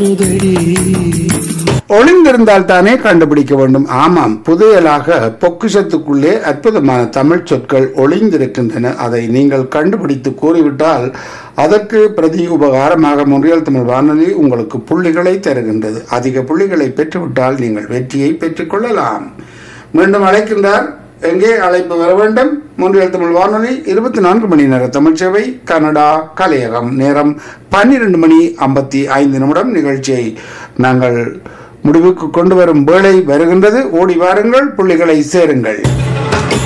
சொல்லுதடி ஒளிந்திருந்தால் தானே கண்டுபிடிக்க வேண்டும் ஆமாம் புதையலாக பொக்கிஷத்துக்குள்ளே அற்புதமான தமிழ் சொற்கள் ஒளிந்திருக்கின்றன அதை நீங்கள் கண்டுபிடித்து கூறிவிட்டால் அதற்கு பிரதி உபகாரமாக முன்றியல் தமிழ் வானொலி உங்களுக்கு புள்ளிகளை தருகின்றது அதிக புள்ளிகளை பெற்றுவிட்டால் நீங்கள் வெற்றியை பெற்றுக்கொள்ளலாம் மீண்டும் அழைக்கின்றார் எங்கே அழைப்பு வர வேண்டும் முன்றியல் தமிழ் வானொலி இருபத்தி நான்கு மணி நேர தமிழ் சேவை கனடா கலையகம் நேரம் பன்னிரண்டு மணி ஐம்பத்தி ஐந்து நிமிடம் நிகழ்ச்சியை நாங்கள் முடிவுக்கு கொண்டு வரும் வேளை வருகின்றது ஓடி வாருங்கள் புள்ளிகளை சேருங்கள்